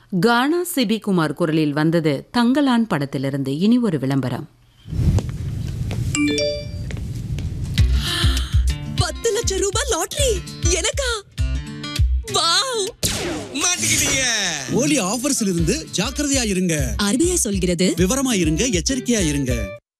கானா CP Kumar குரலில் வந்தது தங்கலான் படத்திலிருந்து இனி ஒரு விளம்பரம் பத்து லட்சம் ரூபாய் லாட்டரி எனக்கா வாவ் மாட்டிக்கிட்டீங்க போலி ஆஃபர்ஸ்ல இருந்து ஜாக்கிரதையா இருங்க ஆர்பிஐ சொல்கிறது விவரமா இருங்க எச்சரிக்கையா இருங்க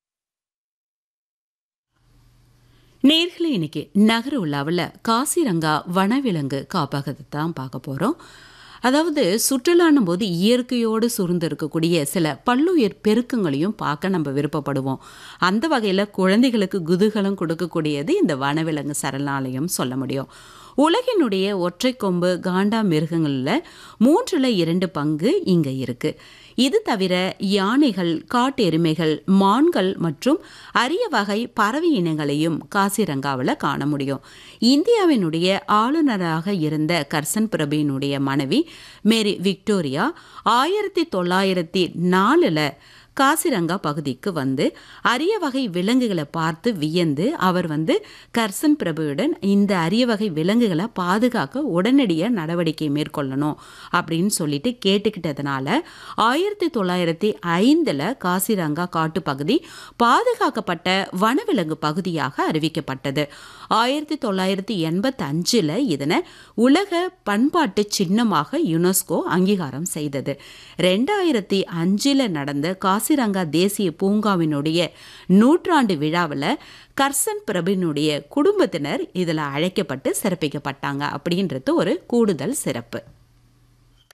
நேர்களை இன்னைக்கு நகர உள்ளாவில் காசிரங்கா வனவிலங்கு காப்பகத்தை தான் பார்க்க போகிறோம் அதாவது சுற்றுலானும் போது இயற்கையோடு சுருந்து இருக்கக்கூடிய சில பல்லுயிர் பெருக்கங்களையும் பார்க்க நம்ம விருப்பப்படுவோம் அந்த வகையில் குழந்தைகளுக்கு குதூகலம் கொடுக்கக்கூடியது இந்த வனவிலங்கு சரணாலயம் சொல்ல முடியும் உலகினுடைய ஒற்றை கொம்பு காண்டா மிருகங்களில் மூன்றில் இரண்டு பங்கு இங்கே இருக்குது இது தவிர யானைகள் காட்டெருமைகள் மான்கள் மற்றும் அரிய வகை பறவை இனங்களையும் காசிரங்காவில் காண முடியும் இந்தியாவினுடைய ஆளுநராக இருந்த கர்சன் பிரபுவினுடைய மனைவி மேரி விக்டோரியா ஆயிரத்தி தொள்ளாயிரத்தி நாலில் காசிரங்கா பகுதிக்கு வந்து அரிய வகை விலங்குகளை பார்த்து வியந்து அவர் வந்து கர்சன் பிரபுவுடன் இந்த அரிய வகை விலங்குகளை பாதுகாக்க உடனடியாக நடவடிக்கை மேற்கொள்ளணும் அப்படின்னு சொல்லிட்டு கேட்டுக்கிட்டதுனால ஆயிரத்தி தொள்ளாயிரத்தி ஐந்தில் காசிரங்கா காட்டுப்பகுதி பாதுகாக்கப்பட்ட வனவிலங்கு பகுதியாக அறிவிக்கப்பட்டது ஆயிரத்தி தொள்ளாயிரத்தி எண்பத்தி அஞ்சில் இதனை உலக பண்பாட்டு சின்னமாக யுனெஸ்கோ அங்கீகாரம் செய்தது ரெண்டாயிரத்தி அஞ்சில் நடந்த காசிரங்கா தேசிய பூங்காவினுடைய நூற்றாண்டு விழாவில் கர்சன் பிரபினுடைய குடும்பத்தினர் இதில் அழைக்கப்பட்டு சிறப்பிக்கப்பட்டாங்க அப்படின்றது ஒரு கூடுதல் சிறப்பு